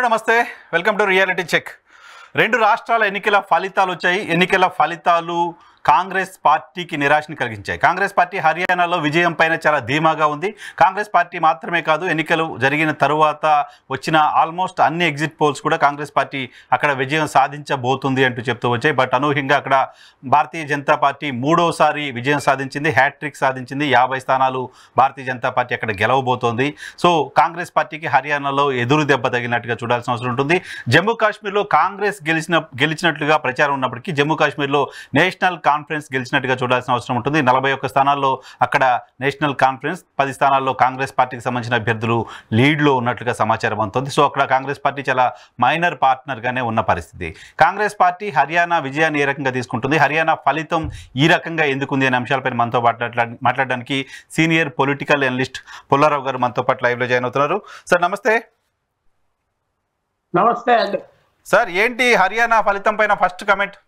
నమస్తే welcome to reality check రెండు రాష్ట్రాల ఎన్నికల ఫలితాలు వచ్చాయి ఎన్నికల ఫలితాలు కాంగ్రెస్ పార్టీకి నిరాశని కలిగించాయి కాంగ్రెస్ పార్టీ హర్యానాలో విజయం పైన చాలా ధీమాగా ఉంది కాంగ్రెస్ పార్టీ మాత్రమే కాదు ఎన్నికలు జరిగిన తరువాత వచ్చిన ఆల్మోస్ట్ అన్ని ఎగ్జిట్ పోల్స్ కూడా కాంగ్రెస్ పార్టీ అక్కడ విజయం సాధించబోతుంది అంటూ చెప్తూ వచ్చాయి బట్ అనూహ్యంగా అక్కడ భారతీయ జనతా పార్టీ మూడోసారి విజయం సాధించింది హ్యాట్రిక్ సాధించింది యాభై స్థానాలు భారతీయ జనతా పార్టీ అక్కడ గెలవబోతోంది సో కాంగ్రెస్ పార్టీకి హర్యానాలో ఎదురు దెబ్బ తగిలినట్టుగా చూడాల్సిన అవసరం ఉంటుంది జమ్మూ కాశ్మీర్లో కాంగ్రెస్ గెలిచిన గెలిచినట్లుగా ప్రచారం ఉన్నప్పటికీ జమ్మూ కాశ్మీర్లో నేషనల్ కాన్ఫరెన్స్ గెలిచినట్టుగా చూడాల్సిన అవసరం ఉంటుంది నలభై ఒక్క స్థానాల్లో అక్కడ నేషనల్ కాన్ఫరెన్స్ పది స్థానాల్లో కాంగ్రెస్ పార్టీకి సంబంధించిన అభ్యర్థులు లీడ్లో ఉన్నట్లుగా సమాచారం అందుతుంది సో అక్కడ కాంగ్రెస్ పార్టీ చాలా మైనర్ పార్ట్నర్గానే ఉన్న పరిస్థితి కాంగ్రెస్ పార్టీ హర్యానా విజయాన్ని ఏ రకంగా తీసుకుంటుంది హర్యానా ఫలితం ఈ రకంగా ఎందుకుంది అనే అంశాలపై మనతో మాట్లాడలా మాట్లాడడానికి సీనియర్ పొలిటికల్ అనలిస్ట్ పుల్లారావు గారు మనతో పాటు లైవ్లో జాయిన్ అవుతున్నారు సార్ నమస్తే నమస్తే అండి సార్ ఏంటి హర్యానా ఫలితం పైన ఫస్ట్ కమెంట్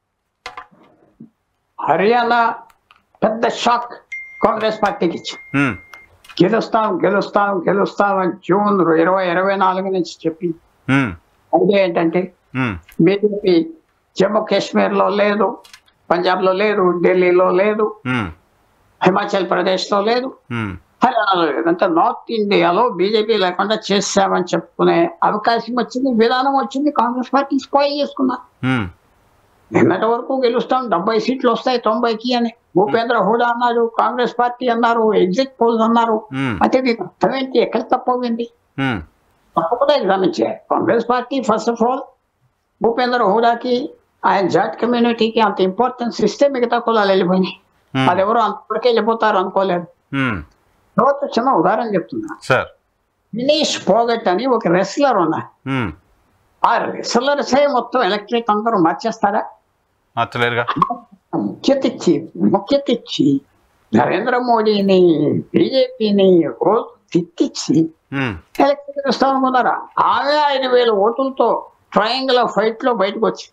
హర్యానా పెద్ద షాక్ కాంగ్రెస్ పార్టీకి ఇచ్చి గెలుస్తాం గెలుస్తాం గెలుస్తాం అని జూన్ ఇరవై ఇరవై నాలుగు నుంచి చెప్పి ఐడియా ఏంటంటే బీజేపీ జమ్మూ కాశ్మీర్ లో లేదు పంజాబ్ లో లేదు ఢిల్లీలో లేదు హిమాచల్ ప్రదేశ్ లో లేదు హర్యానాలో లేదు అంటే నార్త్ ఇండియాలో బీజేపీ లేకుండా చేసామని చెప్పుకునే అవకాశం వచ్చింది విధానం వచ్చింది కాంగ్రెస్ పార్టీ స్పాయిల్ చేసుకున్నారు నిన్నటి వరకు గెలుస్తాం డెబ్బై సీట్లు వస్తాయి తొంభైకి అని భూపేంద్ర హూడా అన్నారు కాంగ్రెస్ పార్టీ అన్నారు ఎగ్జిట్ పోల్స్ అన్నారు అంటే దీని అర్థం ఏంటి ఎక్కడ తప్పవుంది తప్పకుండా ఎగ్జామిన్ చేయాలి Congress party first of all Bhupendra హూడాకి ఆయన జాట్ కమ్యూనిటీకి అంత ఇంపార్టెన్స్ ఇస్తే మిగతా కులాలు వెళ్ళిపోయినాయి అది ఎవరు అంతవరకే వెళ్ళిపోతారు అనుకోలేదు తర్వాత చిన్న ఉదాహరణ చెప్తున్నా సార్ వినీష్ పోగట్ అని ఒక రెస్లర్ ఉన్నారు ఆ రెస్లర్సే మొత్తం ఎలక్ట్రిక్ అందరూ మార్చేస్తారా నచ్చలేరుగా ముఖ్యత ఇచ్చి ముఖ్యత ఇచ్చి నరేంద్ర మోడీని బీజేపీని రోజు తిట్టించి ఎలక్ట్రిక్ ఇస్తాం అనుకున్నారా ఆమె ఐదు వేల ఓటులతో ట్రయాంగిల్ ఫైట్ లో బయటకు వచ్చి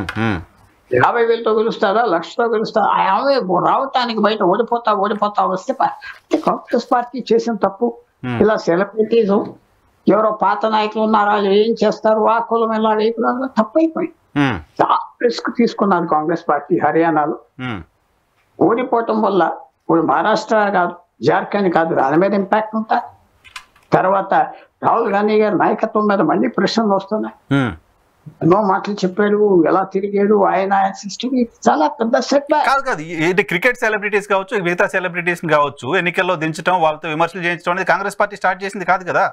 యాభై వేలతో గెలుస్తారా లక్షతో గెలుస్తారా ఆమె రావటానికి బయట ఓడిపోతా ఓడిపోతా వస్తే పా- అంటే కాంగ్రెస్ పార్టీ చేసిన తప్పు ఇలా సెలబ్రిటీస్ ఎవరో పాత నాయకులు ఉన్నారు వాళ్ళు ఏం చేస్తారు ఆ కులం ఇలా వేయకులు తప్పైపోయింది చాలా రిస్క్ తీసుకున్నారు కాంగ్రెస్ పార్టీ హర్యానాలో ఓడిపోవటం వల్ల ఇప్పుడు మహారాష్ట్ర కాదు జార్ఖండ్ కాదు దాని మీద ఇంపాక్ట్ ఉంటాయి తర్వాత రాహుల్ గాంధీ గారి నాయకత్వం మీద మళ్ళీ ప్రశ్నలు వస్తున్నాయి ఎన్నో మాటలు చెప్పాడు ఎలా తిరిగాడు ఆయన ఆయన సిస్టమ్ చాలా పెద్ద సెట్ కాదు కాదు ఇది క్రికెట్ సెలబ్రిటీస్ కావచ్చు మిగతా సెలబ్రిటీస్ కావచ్చు ఎన్నికల్లో దించడం వాళ్ళతో విమర్శలు చేయించడం అనేది కాంగ్రెస్ పార్టీ స్టార్ట్ చేసింది కాదు కదా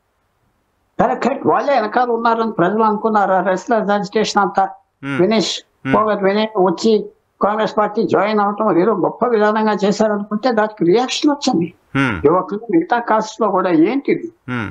కరెక్ట్ వాళ్ళే వెనకాల ఉన్నారని ప్రజలు అనుకున్నారు రెస్లర్ అజిటేషన్ అంతా Hmm. వినేష్ పోగట్ వినేష్ వచ్చి కాంగ్రెస్ పార్టీ జాయిన్ అవటం ఏదో గొప్ప విధానంగా చేశారనుకుంటే దానికి రియాక్షన్ వచ్చింది Hmm. యువకులు మిగతా కాస్ట్ లో కూడా ఏంటిది Hmm.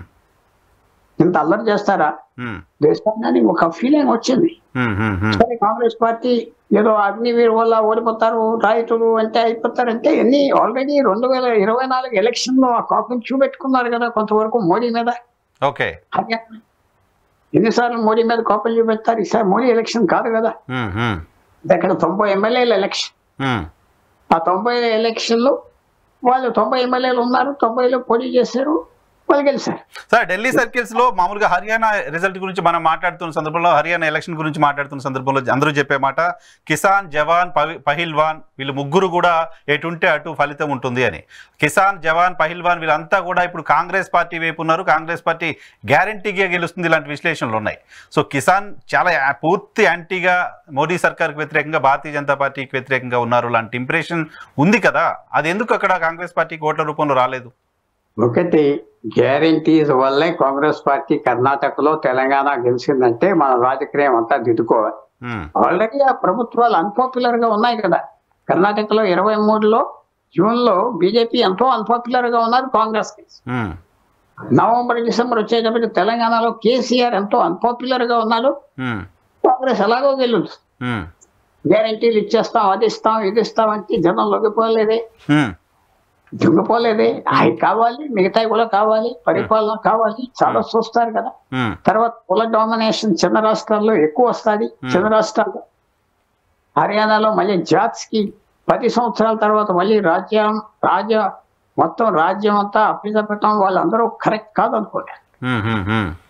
ఇంత అల్లరి చేస్తారా Hmm. దేశాన్ని ఒక ఫీలింగ్ వచ్చింది Hmm. Hmm. Hmm. సరే కాంగ్రెస్ పార్టీ ఏదో అగ్నివీర్ వల్ల ఓడిపోతారు రైతులు అంటే అయిపోతారంటే ఎన్ని ఆల్రెడీ రెండు వేల ఇరవై నాలుగు ఎలక్షన్ లో ఆ కాపుని చూపెట్టుకున్నారు కదా కొంతవరకు మోడీ మీద ఓకే హర్యానా ఎన్నిసార్లు మోడీ మీద కోపం చూపెడతారు ఈసారి మోడీ ఎలక్షన్ కాదు కదా Hmm. Hmm. ఇక్కడ తొంభై ఎమ్మెల్యేల ఎలక్షన్ Hmm. ఆ తొంభై ఎలక్షన్లో వాళ్ళు తొంభై ఎమ్మెల్యేలు ఉన్నారు తొంభైలో పోటీ చేశారు వాళ్ళు గెలిచారు సార్ ఢిల్లీ సర్కిల్స్ లో మామూలుగా హర్యానా రిజల్ట్ గురించి మనం మాట్లాడుతున్న సందర్భంలో హర్యానా ఎలక్షన్ గురించి మాట్లాడుతున్న సందర్భంలో అందరూ చెప్పే మాట కిసాన్ జవాన్ పవి- పహిల్వాన్ వీళ్ళు ముగ్గురు కూడా ఎటుంటే అటు ఫలితం ఉంటుంది అని కిసాన్ జవాన్ పహిల్వాన్ వీళ్ళంతా కూడా ఇప్పుడు కాంగ్రెస్ పార్టీ వైపు ఉన్నారు కాంగ్రెస్ పార్టీ గ్యారంటీగా గెలుస్తుంది ఇలాంటి విశ్లేషణలు ఉన్నాయి సో కిసాన్ చాలా యా- పూర్తి యాంటీగా మోడీ సర్కార్కి వ్యతిరేకంగా భారతీయ జనతా పార్టీకి వ్యతిరేకంగా ఉన్నారు లాంటి ఇంప్రెషన్ ఉంది కదా అది ఎందుకు అక్కడ కాంగ్రెస్ పార్టీకి ఓట్ల రూపంలో రాలేదు ఒకటి గ్యారంటీస్ వల్లే కాంగ్రెస్ పార్టీ కర్ణాటకలో తెలంగాణ గెలిచిందంటే మన రాజకీయం అంతా దిద్దుకోవాలి ఉమ్, ఆల్రెడీ ఆ ప్రభుత్వాలు అన్పాపులర్ గా ఉన్నాయి కదా కర్ణాటకలో ఇరవై మూడులో జూన్ లో బీజేపీ ఎంతో అన్పాపులర్ గా ఉన్నారు కాంగ్రెస్ కి. ఉమ్, నవంబర్ డిసెంబర్ వచ్చేటప్పటికి తెలంగాణలో కేసీఆర్ ఎంతో అన్పాపులర్ గా ఉన్నాడు ఉమ్, కాంగ్రెస్ ఎలాగో గెలుస్తుంది ఉమ్, గ్యారంటీలు ఇచ్చేస్తాం అది ఇస్తాం ఇది ఇస్తాం అంటే జనం లొంగిపోలేదే ఉమ్, దిగిపోలేదే అవి కావాలి మిగతావి కూడా కావాలి పరిపాలన కావాలి చాలా చూస్తారు కదా ఉమ్, తర్వాత కుల డామినేషన్ చిన్న రాష్ట్రాల్లో ఎక్కువ వస్తుంది చిన్న రాష్ట్రాల్లో హర్యానాలో మళ్ళీ జాట్స్ కి పది సంవత్సరాల తర్వాత మళ్ళీ రాజ్యం రాజ్య మొత్తం రాజ్యం అంతా అప్పిజపెట్టడం వాళ్ళందరూ కరెక్ట్ కాదనుకోలేదు ఉమ్, ఉమ్, ఉమ్.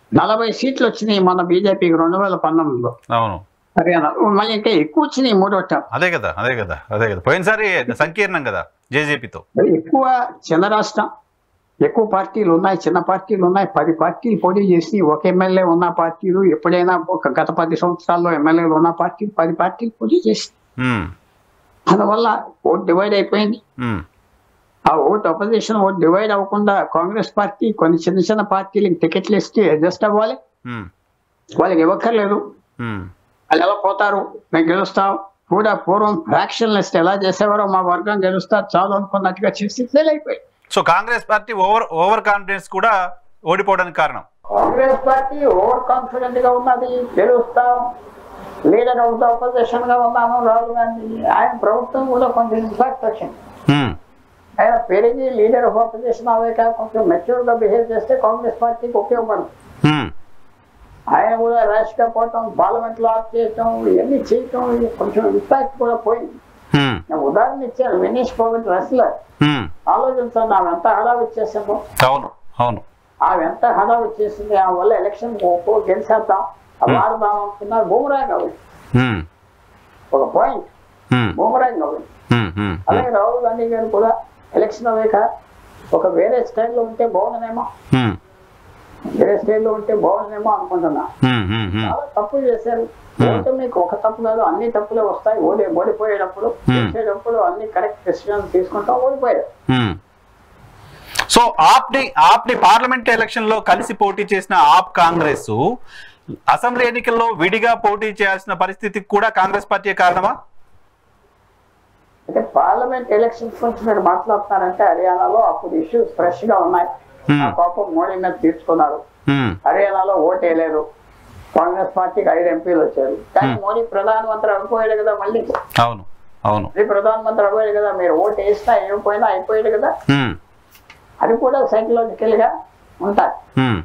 నలభై సీట్లు వచ్చినాయి మన బీజేపీకి రెండు వేల పంతొమ్మిదిలో అవును హర్యానా మళ్ళీ ఇంకా ఎక్కువ వచ్చినాయి మూడో టర్మ్ అదే కదా అదే కదా అదే కదా పోయినసారి సంకీర్ణం కదా జేజేపీతో ఎక్కువ చిన్న రాష్ట్రం ఎక్కువ పార్టీలు ఉన్నాయి చిన్న పార్టీలు ఉన్నాయి పది పార్టీలు పోటీ చేసి ఒక ఎమ్మెల్యే ఉన్న పార్టీలు ఎప్పుడైనా ఒక గత పది సంవత్సరాల్లో ఎమ్మెల్యేలు ఉన్న పార్టీలు పది పార్టీలు పోటీ చేసి ఉమ్, అందువల్ల ఓట్ డివైడ్ అయిపోయింది ఉమ్, ఆ ఓట్ అపోజిషన్ ఓట్ డివైడ్ అవ్వకుండా కాంగ్రెస్ పార్టీ కొన్ని చిన్న చిన్న పార్టీలకు టికెట్లు ఇస్తే అడ్జస్ట్ అవ్వాలి ఉమ్, వాళ్ళకి ఇవ్వక్కర్లేదు ఉమ్, వాళ్ళు ఎలా పోతారు మేము గెలుస్తాం కూడా పూర్వం ఫ్రాక్షన్ లిస్ట్ ఎలా చేసేవారో మా వర్గం గెలుస్తారు చాలు అనుకున్నట్టుగా చేసి ఫెయిల్ అయిపోయి so Congress party over over confidence కూడా ఓడిపోవడానికి కారణం కాంగ్రెస్ పార్టీ ఓవర్ కాన్ఫిడెంట్ గా ఉన్నది గెలుస్తాం లీడర్ ఆఫ్ ద అపోజిషన్ గా ఉన్నాము రాహుల్ గాంధీ ఆయన ప్రభుత్వం కూడా కొంచెం ఇంపాక్ట్ వచ్చింది ఉమ్, ఆయన పెరిగి లీడర్ ఆఫ్ అపోజిషన్ అవ్వక కొంచెం మెచ్యూర్ గా బిహేవ్ చేస్తే కాంగ్రెస్ పార్టీకి ఉపయోగపడుతుంది ఉమ్, ఆయన కూడా ర్యాష్ గా పోవటం పార్లమెంట్ లో ఆఫ్ చేయటం ఇవన్నీ చేయటం ఇది కొంచెం ఇంపాక్ట్ కూడా పోయింది ఉమ్, నేను ఉదాహరణ ఇచ్చాను వినీష్ పోగట్ రెస్లర్ ఉమ్, ఆలోచించండి ఆమె ఎంత హడావి చేసిందో అవును అవును ఆమె ఎంత హడావి చేసింది ఆమె వల్ల ఎలక్షన్ గెలిచేద్దాం వాడదాం అనుకున్నారు బూమరా కావాలి ఉమ్, ఒక పాయింట్ ఉమ్, బూమరా కావాలి ఉమ్, ఉమ్, అలాగే రాహుల్ గాంధీ గారు కూడా ఎలక్షన్ అవ్వక ఒక వేరే స్టైల్లో ఉంటే బాగుండనేమో ఉమ్, వేరే స్టైల్లో ఉంటే బాగుండనేమో అనుకుంటున్నా ఉమ్, ఉమ్, ఉమ్, చాలా తప్పులు చేశారు ఓటు మీకు ఒక తప్పు కాదు అన్ని తప్పులే వస్తాయి ఓడి ఓడిపోయేటప్పుడు గెలిచేటప్పుడు అన్ని కరెక్ట్ డెసిషన్ తీసుకుంటాం ఓడిపోయారు ఉమ్. సో ఆప్ని ఆప్ని పార్లమెంట్ ఎలక్షన్ లో కలిసి పోటీ చేసిన ఆప్ కాంగ్రెస్ అసెంబ్లీ ఎన్నికల్లో విడిగా పోటీ చేయాల్సిన పరిస్థితికి కూడా కాంగ్రెస్ పార్టీ కారణమా అయితే పార్లమెంట్ ఎలక్షన్స్ గురించి మీరు మాట్లాడుతున్నారంటే హర్యానాలో అప్పుడు ఇష్యూస్ ఫ్రెష్ గా ఉన్నాయి Hmm. ఆ కోపం మోడీ మీద తీర్చుకున్నారు ఉమ్, హర్యానాలో ఓటు వేయలేదు కాంగ్రెస్ పార్టీకి ఐదు ఎంపీలు వచ్చారు కానీ మోడీ ప్రధానమంత్రి అయిపోయాడు కదా మళ్ళీ అవును అవును మళ్ళీ ప్రధానమంత్రి అయిపోయాడు కదా మీరు ఓటు వేసినా ఏమైపోయినా అయిపోయాడు కదా ఉమ్, అది కూడా సైకలాజికల్ గా ఉంటాయి ఉమ్.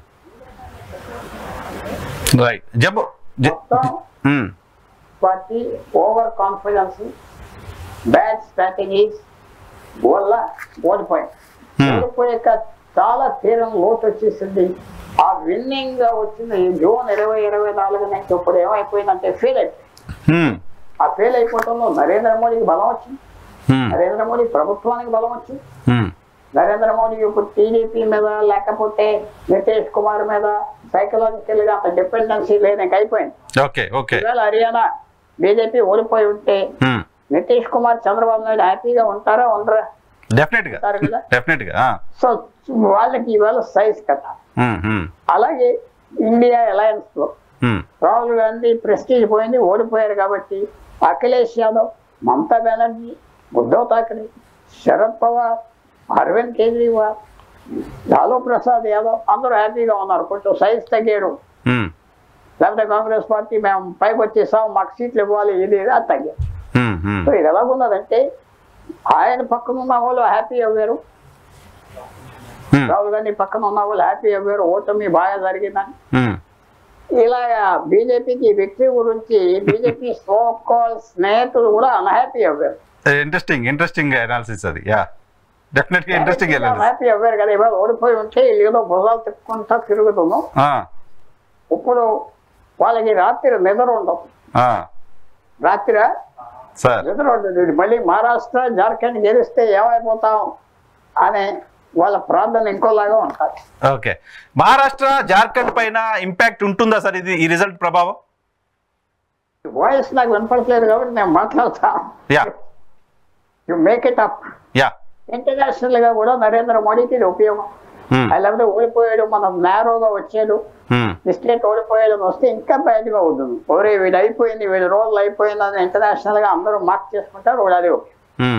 రైట్ జబ్బు జ- మొత్తం um, party over confidence bad strategies వల్ల ఓడిపోయింది Hmm. ఓడిపోయాక చాలా తీరం లోటు వచ్చేసింది ఆ విన్నింగ్ గా వచ్చింది ఈ జూన్ ఇరవై ఇరవై నాలుగు నుంచి ఇప్పుడు ఏమైపోయిందంటే ఫెయిల్ అయిపోయింది ఉమ్, ఆ ఫెయిల్ అయిపోవడంలో నరేంద్ర మోడీకి బలం వచ్చింది ఉమ్, నరేంద్ర మోడీ ప్రభుత్వానికి బలం వచ్చింది ఉమ్, నరేంద్ర మోడీ ఇప్పుడు టీడీపీ మీద లేకపోతే నితీష్ కుమార్ మీద సైకలాజికల్ గా అంత డిపెండెన్సీ లేదని అయిపోయింది ఓకే ఓకే ఒకవేళ హర్యానా బీజేపీ ఓడిపోయి ఉంటే ఉమ్, నితీష్ కుమార్ చంద్రబాబు నాయుడు హ్యాపీగా ఉంటారా ఉండరా డెఫినెట్ గా ఉంటారు కదా డెఫినెట్ గా ఆ, సో వాళ్ళకి ఇవాళ సైజ్ కదా ఉమ్, ఉమ్, అలాగే ఇండియా అలయన్స్ లో ఉమ్, రాహుల్ గాంధీ ప్రెస్టీజ్ పోయింది ఓడిపోయారు కాబట్టి అఖిలేష్ యాదవ్ మమతా బెనర్జీ ఉద్ధవ్ ఠాకరే శరద్ పవార్ అరవింద్ కేజ్రీవాల్ లాలూ ప్రసాద్ యాదవ్ అందరూ హ్యాపీగా ఉన్నారు కొంచెం సైజ్ తగ్గాడు ఉమ్, లేకపోతే కాంగ్రెస్ పార్టీ మేము పైకి వచ్చేసాం మాకు సీట్లు ఇవ్వాలి ఇది ఇది అది తగ్గారు ఉమ్, ఉమ్, సో ఇది ఎలాగున్నదంటే ఆయన పక్కన ఉన్న వాళ్ళు హ్యాపీ అవ్వారు ఉమ్, రాహుల్ గాంధీ పక్కన ఉన్న వాళ్ళు హ్యాపీ అవ్వారు ఓటమి బాగా జరిగిందని ఉమ్, ఇలా బీజేపీకి వ్యక్తి గురించి బీజేపీ సో కాల్ స్నేహితులు కూడా అన్హ్యాపీ అవ్వారు ఇంట్రెస్టింగ్ ఇంట్రెస్టింగ్ అనాలిసిస్ అది యా డెఫినెట్ గా ఇంట్రెస్టింగ్ అనాలిసిస్ హ్యాపీ అవ్వారు కదా ఇవాళ ఓడిపోయి ఉంటే వీళ్ళు ఏదో భుజాలు తిప్పుకుంటా తిరుగుతున్నాం ఇప్పుడు వాళ్ళకి రాత్రి నిద్ర ఉండదు రాత్రి సార్ నిద్ర ఉండదు ఇది మళ్ళీ మహారాష్ట్ర జార్ఖండ్ గెలిస్తే ఏమైపోతాం అనే వాళ్ళ ప్రార్థన ఇంకోలాగా ఉంటారు ఓకే మహారాష్ట్ర జార్ఖండ్ పైన ఇంపాక్ట్ ఉంటుందా సార్ ఇది ఈ రిజల్ట్ ప్రభావం వాయిస్ నాకు వినపడట్లేదు కాబట్టి నేను మాట్లాడతా yeah you make it up yeah international గా కూడా నరేంద్ర మోడీకి ఇది ఉపయోగం లేకపోతే ఓడిపోయాడు మనం నేరోగా వచ్చాడు స్టేట్ ఓడిపోయాడు అని వస్తే ఇంకా బ్యాడ్గా అవుతుంది ఓరే వీడు అయిపోయింది వీడి రోజులు అయిపోయింది అని ఇంటర్నేషనల్ గా అందరూ మార్క్ చేసుకుంటారు వాడు అదే ఓకే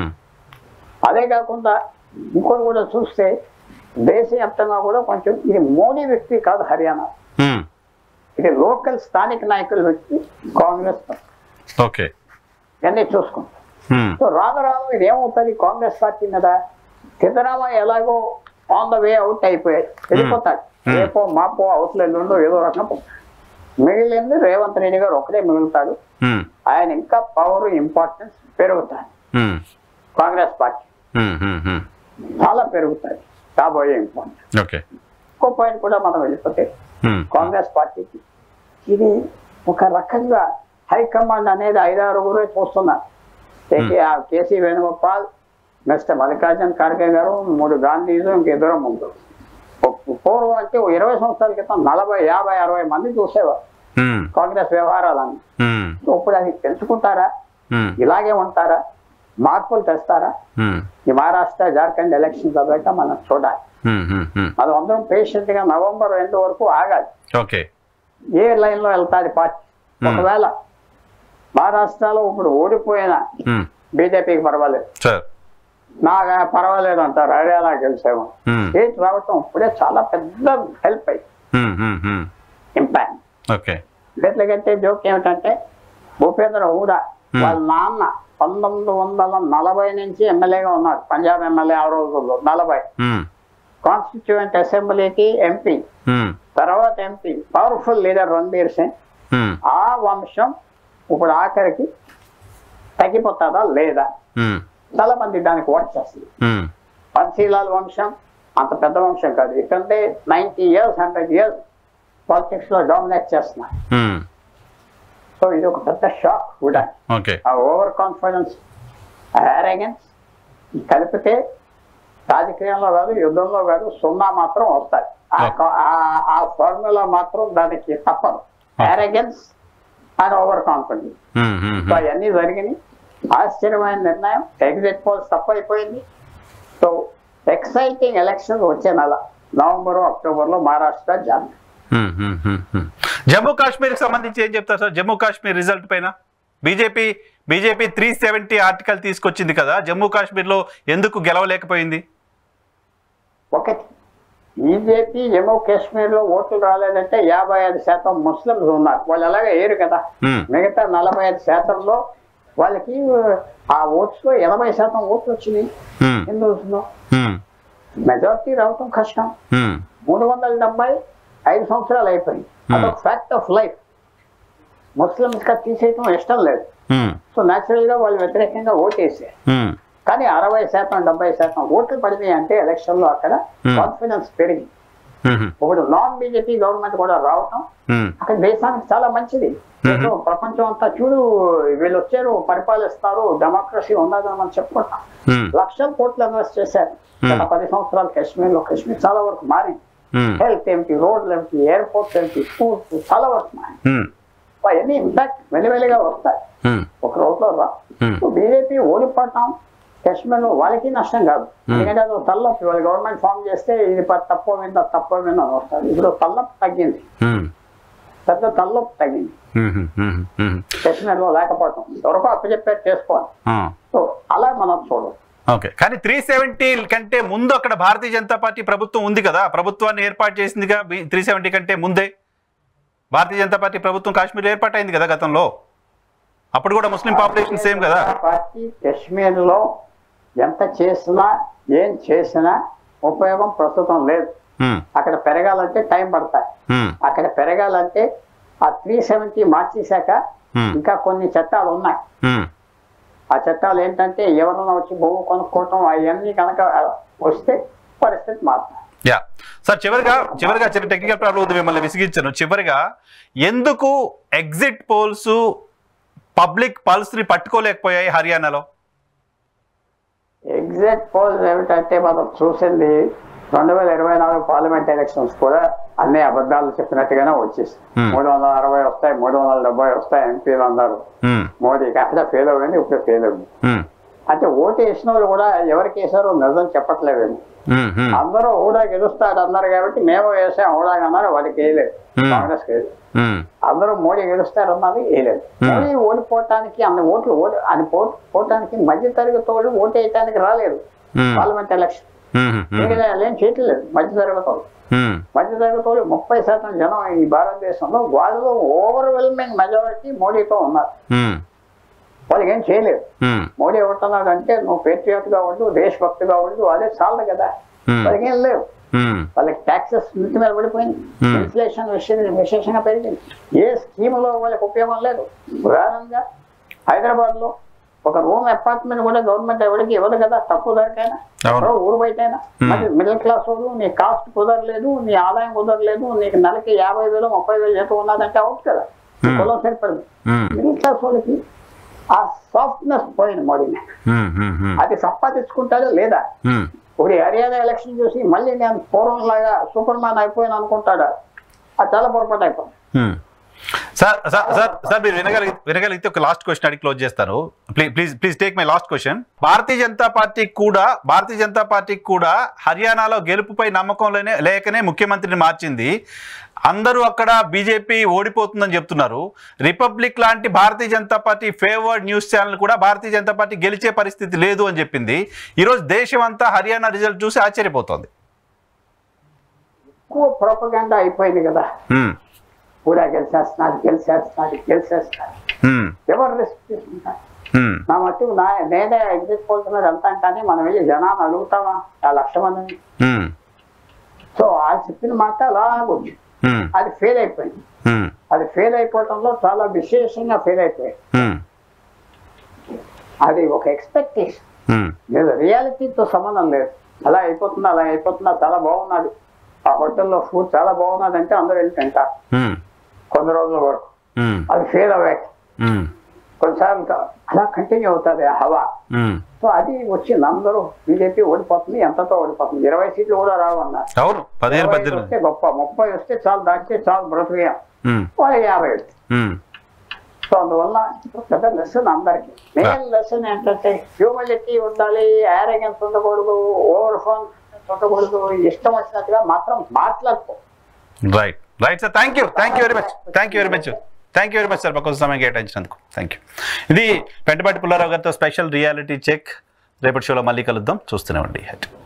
అదే కాకుండా ఇంకోటి కూడా చూస్తే దేశవ్యాప్తంగా కూడా కొంచెం ఇది మోడీ వ్యక్తి కాదు హర్యానా ఇది లోకల్ స్థానిక నాయకుల వ్యక్తి కాంగ్రెస్ పార్టీ. ఓకే ఇవన్నీ చూసుకుంటాం సో రాను రాను ఇది ఏమవుతుంది కాంగ్రెస్ పార్టీ మీద సిద్ధరామయ్య ఎలాగో ఆన్ ద వే అవుట్ అయిపోయాడు వెళ్ళిపోతాడు Hmm. రేపో మాపో అవుట్లెండ్ ఉండో ఏదో రకం మిగిలింది రేవంత్ రెడ్డి గారు ఒకటే మిగులుతాడు ఆయన ఇంకా పవర్ ఇంపార్టెన్స్ పెరుగుతాయి కాంగ్రెస్ పార్టీ చాలా పెరుగుతాయి కాబోయే ఇంపార్టెన్స్ ఓకే ఇంకో పాయింట్ కూడా మనం వెళ్ళిపోతే ఉమ్, కాంగ్రెస్ పార్టీకి ఇది ఒక రకంగా హైకమాండ్ అనేది ఐదారుగురే చూస్తున్నారు కేకే- ఆ కేసీ వేణుగోపాల్ మిస్టర్ మల్లికార్జున్ ఖార్గే గారు మూడు గాంధీలు ఇంకిద్దరు ముందు పూర్వం అంటే ఓ ఇరవై సంవత్సరాల క్రితం నలభై యాభై అరవై మంది చూసేవారు ఉమ్, కాంగ్రెస్ వ్యవహారాలని ఉమ్, ఇప్పుడు అది పెంచుకుంటారా ఉమ్, ఇలాగే ఉంటారా మార్పులు తెస్తారా ఉమ్, ఈ మహారాష్ట్ర జార్ఖండ్ ఎలక్షన్ కాబట్టి మనం చూడాలి ఉమ్, ఉమ్, ఉమ్. మనం అందరం పేషెంట్ గా నవంబర్ రెండు వరకు ఆగాలి ఓకే ఏ లైన్ లో వెళ్తాది పార్టీ ఒకవేళ మహారాష్ట్రలో ఇప్పుడు ఓడిపోయిన ఉమ్, బీజేపీకి పర్వాలేదు సార్ నాగా పర్వాలేదు అంటారు హర్యానా గెలిచేమో ఉమ్, స్టేట్ రావటం ఇప్పుడే చాలా పెద్ద హెల్ప్ అయ్యి um, um, um. Impact okay ఎట్లకంటే జోక్ ఏమిటంటే భూపేంద్ర హూడా వాళ్ళ నాన్న పంతొమ్మిది వందల నలభై నుంచి ఎమ్మెల్యేగా ఉన్నాడు పంజాబ్ ఎమ్మెల్యే ఆ రోజుల్లో నలభై ఉమ్, కాన్స్టిట్యూయెంట్ అసెంబ్లీకి ఎంపీ ఉమ్, తర్వాత MP powerful leader Ranbir Singh um, ఆ వంశం ఇప్పుడు ఆఖరికి తగ్గిపోతుందా లేదా ఉమ్, చాలా మంది దానికి ఓట్ చేస్తుంది ఉమ్, బన్సీలాల్ వంశం అంత పెద్ద వంశం కాదు ఇకంటే ninety years hundred years politics లో డామినేట్ చేస్తున్నారు ఉమ్. సో ఇది ఒక పెద్ద షాక్ కూడా ఓకే ఆ ఓవర్ కాన్ఫిడెన్స్ అరేగెన్స్ కలిపితే రాజకీయంలో కాదు యుద్ధంలో కాదు సున్నా మాత్రం వస్తాయి ఆ కా- ఆ- ఆ ఫార్ములా మాత్రం దానికి తప్పదు arrogance and over confidence um, um, so um. అవన్నీ జరిగినాయి ఆశ్చర్యమైన నిర్ణయం ఎగ్జిట్ పోల్స్ తప్పైపోయింది సో ఎక్సైటింగ్ ఎలక్షన్ వచ్చే నెల నవంబర్ అక్టోబర్ లో మహారాష్ట్ర జార్ఖండ్ ఉమ్, ఉమ్, ఉమ్, ఉమ్. జమ్మూ కాశ్మీర్కి సంబంధించి ఏం చెప్తారు సార్ జమ్మూ కాశ్మీర్ రిజల్ట్ పైన BJP BJP three seventy article తీసుకొచ్చింది కదా జమ్మూ కాశ్మీర్లో ఎందుకు గెలవలేకపోయింది ఒకటి బీజేపీ జమ్మూ కాశ్మీర్ లో ఓట్లు రాలేదంటే యాభై ఐదు శాతం ముస్లింస్ ఉన్నారు వాళ్ళు అలాగే ఏరు కదా ఉమ్, మిగతా నలభై ఐదు శాతంలో వాళ్ళకి ఆ ఓట్స్ లో ఎనభై శాతం ఓట్లు వచ్చినాయి ఉమ్, హిందూస్ లో ఉమ్, మెజారిటీ రావటం కష్టం ఉమ్, మూడు వందల డెబ్బై ఐదు సంవత్సరాలు అయిపోయింది అదొక ఫ్యాక్ట్ ఆఫ్ లైఫ్ ముస్లిమ్స్ గా తీసేయటం ఇష్టం లేదు ఉమ్, సో న్యాచురల్ గా వాళ్ళు వ్యతిరేకంగా ఓటేసారు ఉమ్, కానీ అరవై శాతం డెబ్బై శాతం ఓట్లు పడినాయి అంటే ఎలక్షన్ లో అక్కడ Hmm. కాన్ఫిడెన్స్ పెరిగి ఉమ్, ఇప్పుడు నాన్ బీజేపీ గవర్నమెంట్ కూడా రావటం ఉమ్, అక్కడ దేశానికి చాలా మంచిది ఏదో ప్రపంచం అంతా చూడు వీళ్ళు వచ్చారు పరిపాలిస్తారు డెమోక్రసీ ఉన్నదని మనం చెప్పుకుంటాం ఉమ్, లక్షల కోట్లు ఇన్వెస్ట్ చేశారు గత పది సంవత్సరాలు కాశ్మీర్ లో కాశ్మీర్ చాలా వరకు మారింది ఉమ్, హెల్త్ ఏమిటి రోడ్లు ఏమిటి ఎయిర్పోర్ట్స్ ఏమిటి స్కూల్స్ చాలా వరకు మారింది ఉమ్, అవన్నీ ఇంపాక్ట్ వెలివెలిగా వస్తాయి ఉమ్, ఒక రోజులో రా Hmm. బీజేపీ ఓడిపోవటం కాశ్మీర్ లో వాళ్ళకి నష్టం కాదు ఎందుకంటే అది ఒక తల్లొప్పి వాళ్ళు గవర్నమెంట్ ఫామ్ చేస్తే ఇది ప- తక్కువ మీద తక్కువ మీద అని వస్తారు ఇప్పుడు తల్లొప్పి తగ్గింది ఉమ్, పెద్ద తల్లొప్పి తగ్గింది ఉమ్, ఉమ్, ఉమ్. కాశ్మీర్ లో లేకపోవటం ఎవరికో అప్పచెప్పేది చేసుకోవాలి ఆ, సో అలా మనం చూడాలి ఓకే కానీ త్రీ సెవెంటీ కంటే ముందు అక్కడ భారతీయ జనతా పార్టీ ప్రభుత్వం ఉంది కదా ప్రభుత్వాన్ని ఏర్పాటు చేసిందిగా త్రీ సెవెంటీ కంటే ముందే భారతీయ జనతా పార్టీ ప్రభుత్వం కాశ్మీర్ ఏర్పాటైంది కదా గతంలో అప్పుడు కూడా ముస్లిం పాపులేషన్ సేమ్ కదా పార్టీ కాశ్మీర్ లో ఎంత చేసినా ఏం చేసినా ఉపయోగం ప్రస్తుతం లేదు ఉమ్, అక్కడ పెరగాలంటే టైం పడతాయి ఉమ్, అక్కడ పెరగాలంటే ఆ త్రీ సెవెంటీ మార్చేశాక Hmm. ఇంకా కొన్ని చట్టాలు ఉన్నాయి ఉమ్, ఆ చట్టాలు ఏంటంటే ఎవరన్నా వచ్చి భూమి కొనుక్కోవటం అవన్నీ కనుక వస్తే పరిస్థితి మారుతుంది యా సార్ చివరిగా చివరిగా చిన్న టెక్నికల్ ప్రాబ్లం ఉంది మిమ్మల్ని విసిగించాను చివరిగా ఎందుకు ఎగ్జిట్ పోల్స్ పబ్లిక్ పల్స్ ని పట్టుకోలేకపోయాయి హర్యానాలో ఎగ్జాక్ట్ పోల్ ఏమిటంటే మనం చూసింది రెండు వేల ఇరవై నాలుగు పార్లమెంట్ ఎలక్షన్స్ కూడా అన్ని అబద్ధాలు చెప్పినట్టుగానే వచ్చేసి Hmm. మూడు వందల అరవై వస్తాయి మూడు వందల డెబ్బై వస్తాయి ఎంపీలు అన్నారు ఉమ్, మోడీకి అక్కడ ఫెయిల్ అవ్వండి ఇప్పుడు ఫెయిల్ అవ్వండి ఉమ్, అంటే ఓటు వేసిన వాళ్ళు కూడా ఎవరికి వేసారో నిజం చెప్పట్లేదండి ఉమ్, ఉమ్, అందరూ హూడా గెలుస్తాడు అన్నారు కాబట్టి మేము వేసాం హూడా అన్నారు వాళ్ళకి వేయలేదు Hmm. కాంగ్రెస్ వేయలేదు ఉమ్, అందరూ మోడీ గెలుస్తారు అన్నది వేయలేదు మోడీ ఓడిపోవటానికి అన్ని ఓట్లు ఓడి అని పోవటానికి మధ్య తరగతి వాళ్ళు ఓటు వేయటానికి రాలేదు ఉమ్, పార్లమెంట్ ఎలక్షన్ ఉమ్, ఉమ్, మిగతా వాళ్ళు ఏం చేయట్లేదు మధ్య తరగతి వాళ్ళు ఉమ్, మధ్య తరగతి వాళ్ళు ముప్పై శాతం జనం ఈ భారతదేశంలో వాళ్ళు ఓవర్వెల్మింగ్ మెజారిటీ మోడీతో ఉన్నారు ఉమ్, వాళ్ళకి ఏం చేయలేదు ఉమ్, మోడీ ఏమంటున్నాడు అంటే నువ్వు పేట్రియాట్ గా ఉండు దేశభక్తిగా ఉండు అదే చాలదు కదా Hmm. వాళ్ళకి ఏం లేవు ఉమ్, వాళ్ళకి ట్యాక్సెస్ మిల్క్ మీద పడిపోయింది Hmm. ఇన్ఫ్లేషన్ విషయం విశేషంగా పెరిగింది ఏ స్కీములో వాళ్ళకి ఉపయోగం లేదు ఉదాహరణగా హైదరాబాద్ లో ఒక రూమ్ అపార్ట్మెంట్ కూడా గవర్నమెంట్ ఎవరికి ఇవ్వదు కదా తక్కువ ధరకైనా అవును. ఎక్కడో ఊరు బయటైనా Hmm. మరి మిడిల్ క్లాస్ వాళ్ళు నీ కాస్ట్ కుదరలేదు నీ ఆదాయం కుదరలేదు నీకు నెలకి యాభై వేలు ముప్పై వేలు జీతం ఉన్నదంటే అవుట్ కదా నీ Hmm. కులం సరిపడింది ఉమ్, మిడిల్ క్లాస్ వాళ్ళకి ఆ సాఫ్ట్నెస్ పోయింది మోడీ మీద. ఉమ్, ఉమ్, ఉమ్, అది సంపాదించుకుంటాడో లేదా ఉమ్. ఇప్పుడు హర్యానా ఎలక్షన్ చూసి మళ్ళీ నేను పూర్వం లాగా సూపర్ మ్యాన్ అయిపోయాను అనుకుంటాడా అది చాలా పొరపాటు అయిపోయింది Hmm. Sir sir sir sir మీరు వినగలిగి వినగలిగితే ఒక లాస్ట్ క్వశ్చన్ అడిగి క్లోజ్ చేస్తాను please please please take my last question Bharatiya Janata పార్టీకి కూడా భారతీయ జనతా పార్టీకి కూడా హర్యానాలో గెలుపుపై నమ్మకం లేనే లేకనే ముఖ్యమంత్రిని మార్చింది అందరూ అక్కడ బీజేపీ ఓడిపోతుందని చెప్తున్నారు రిపబ్లిక్ లాంటి Bharatiya Janata party favoured news channel కూడా భారతీయ జనతా పార్టీ గెలిచే పరిస్థితి లేదు అని చెప్పింది ఈరోజు దేశం అంతా హర్యానా రిజల్ట్ చూసి ఆశ్చర్యపోతోంది ఎక్కువ ప్రొపగండా అయిపోయింది కదా Hmm. కూడా గెలిచేస్తున్నారు గెలిచేస్తున్నారు గెలిచేస్తున్నారు Hmm. ఎవరు రిస్క్ తీసుకుంటారు Hmm. నా మట్టి నా నేనే ఎగ్జిట్ పోల్స్ మీద వెళ్తాం కానీ మనం వెళ్ళి జనాన్ని అడుగుతామా ఆ లక్ష మందిని Hmm. సో ఆ చెప్పిన మాట అలాగుంది Hmm. అది ఫెయిల్ అయిపోయింది Hmm. అది ఫెయిల్ అయిపోవడంలో చాలా విశేషంగా ఫెయిల్ అయిపోయింది Hmm. అది ఒక ఎక్స్పెక్టేషన్ Hmm. లేదు రియాలిటీతో సంబంధం లేదు అలా అయిపోతుందా అలా అయిపోతుందా చాలా బాగున్నది ఆ హోటల్లో ఫుడ్ చాలా బాగున్నది అంటే అందరూ వెళ్ళి తింటారు Hmm. కొన్ని రోజుల వరకు Hmm. అది ఫెయిల్ అవ్వే Hmm. కొన్నిసార్లు కా- అలా కంటిన్యూ అవుతుంది ఆ హవా Hmm. సో అది వచ్చింది అందరూ బీజేపీ ఓడిపోతుంది ఎంతతో ఓడిపోతుంది ఇరవై సీట్లు కూడా రావన్నారు అవును పదిహేను ఇరవై పద్దెనిమిది వస్తే గొప్ప ముప్పై వస్తే చాలు దాటితే చాలు బ్రతుకుగా ఉమ్, వాళ్ళు యాభై వస్తాయి ఉమ్, సో అందువల్ల పెద్ద లెసన్ అందరికి మెయిన్ లెసన్ ఏంటంటే హ్యూమిలిటీ ఉండాలి యారగెన్స్ ఉండకూడదు ఓవర్ ఫోన్ ఉండకూడదు ఇష్టం వచ్చినట్టుగా మాత్రం మాట్లాడుకో right right sir thank you thank you very much thank you very much thank you very much sir మాకు సమయం కేటాయించినందుకు థ్యాంక్ యూ ఇది పెంటపాటి పుల్లారావు గారితో స్పెషల్ రియాలిటీ చెక్ రేపటి షోలో మళ్ళీ కలుద్దాం చూస్తూనే ఉండి